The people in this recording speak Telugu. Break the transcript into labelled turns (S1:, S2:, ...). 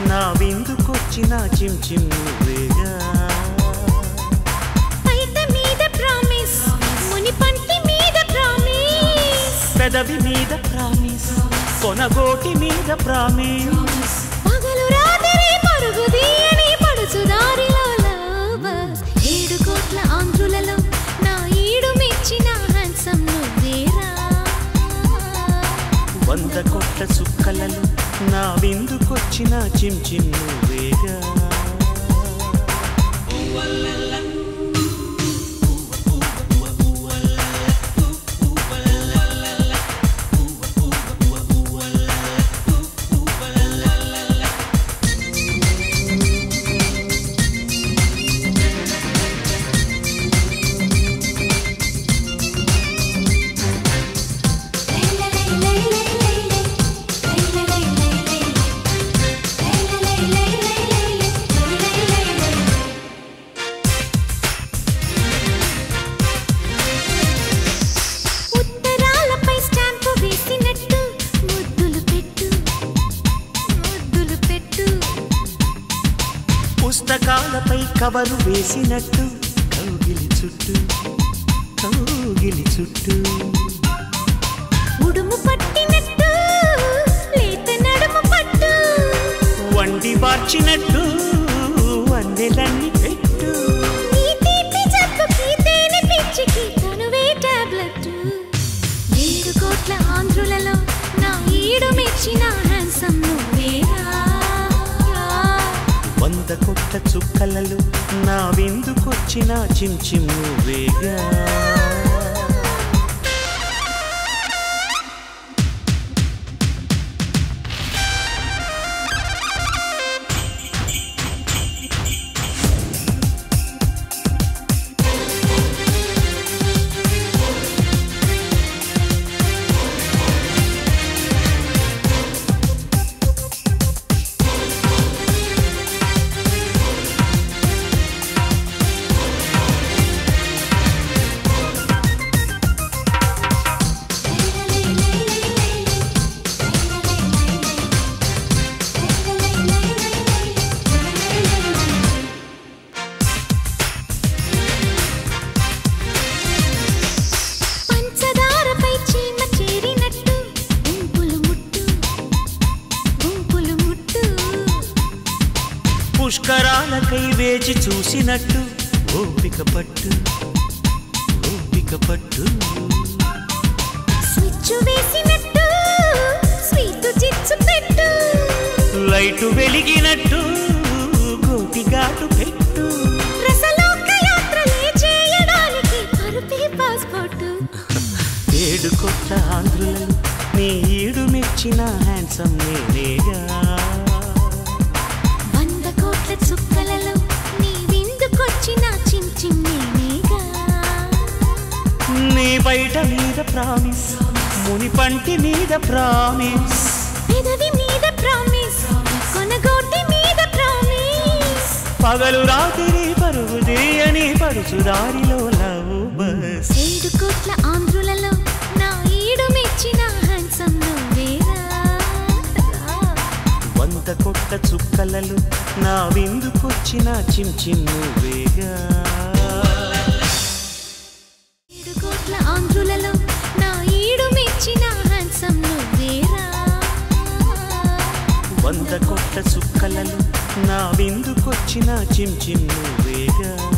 S1: నా విందుకొచ్చిన చిమ్ చిమ్ నువ్వేగా
S2: పైట మీద ప్రామిస్ ముని పంటి మీద ప్రామిస్
S1: పెదవి మీద ప్రామిస్ కొనగోటి మీద ప్రామిస్
S2: పగలు రాత్రి పరుగు తీయని పడుచు దారిలో లవర్స్ ఏడు కోట్ల ఆంధ్రులలో నా ఈడు మెచ్చిన హ్యాండ్సమ్ నువ్వేరా
S1: వంద కొట్ల సుక్కలలో నా విందుకొచ్చిన చిమ్ చిమ్ నువ్వేగా
S2: ఉత్తరాలపై స్టాంపు వేసినట్టు ముద్దులు పెట్టు ముద్దులు పెట్టు
S1: పుస్తకాలపై కవరు వేసినట్టు కౌగిలి చుట్టూ కౌగిలి చుట్టూ
S2: ఉడుము పట్టినట్టు లేత నడుము పట్టు
S1: వండి మార్చినట్టు వందెలన్నీ పెట్టు
S2: నీ తీపి జబ్బుకి తేనె పిచ్చికి తనువే టాబ్లెట్ ఏడు కోట్ల ఆంధ్రులలో నా ఈడు మెచ్చిన హ్యాండ్సమ్ నువ్వేరా
S1: వంద కొట్ల చుక్కలలో నా విందుకొచ్చిన చిమ్ చిమ్ నువ్వేగా
S2: పంచదారపై చీమ చేరినట్టు గుంపులు ముట్టు గుంపులు ముట్టు
S1: పుష్కరాలకై వేచి చూసినట్టు ఓపిక పట్టు ఓపిక పట్టు
S2: స్విచ్ వేసినట్టు స్వీట్ చిచ్చు పెట్టు
S1: లైటు వెలిగినట్టు గోటిగాటు పెట్టు
S2: రసలోక యాత్రలే చేయడానికి పరుపే పాస్పోర్టు
S1: ఏడు కొత్త ఆంధ్రులలో నీ ఈడు మెచ్చిన హ్యాండ్సమ్ నేనేగా
S2: వంద కోట్ల చుక్కలలో నీ విందుకొచ్చిన చిమ్ చిమ్ నేనేగా
S1: నీ బయట మీద ప్రామిస్ ముని పంటి మీద ప్రామిస్
S2: పెదవి మీద ప్రామిస్ కొనగోటి మీద ప్రామిస్
S1: పగలు రాత్రి పరుగు తీయని పడుచు దారిలో లవ్ బస్
S2: ఏడు కోట్ల ఆంధ్రులలో నా ఈడు మెచ్చిన హ్యాండ్సమ్ నువ్వేరా
S1: వంద కొట్ట చుక్కలలో నా విందుకొచ్చిన చిమ్ చిమ్ నువ్వేగా
S2: ఏడు కోట్ల ఆంధ్రులలో నా ఈడు మెచ్చిన హ్యాండ్సమ్ నువ్వేరా
S1: వంద కొట్ట చుక్కలలో నా విందుకొచ్చిన చిమ్ చిమ్ నువ్వేగా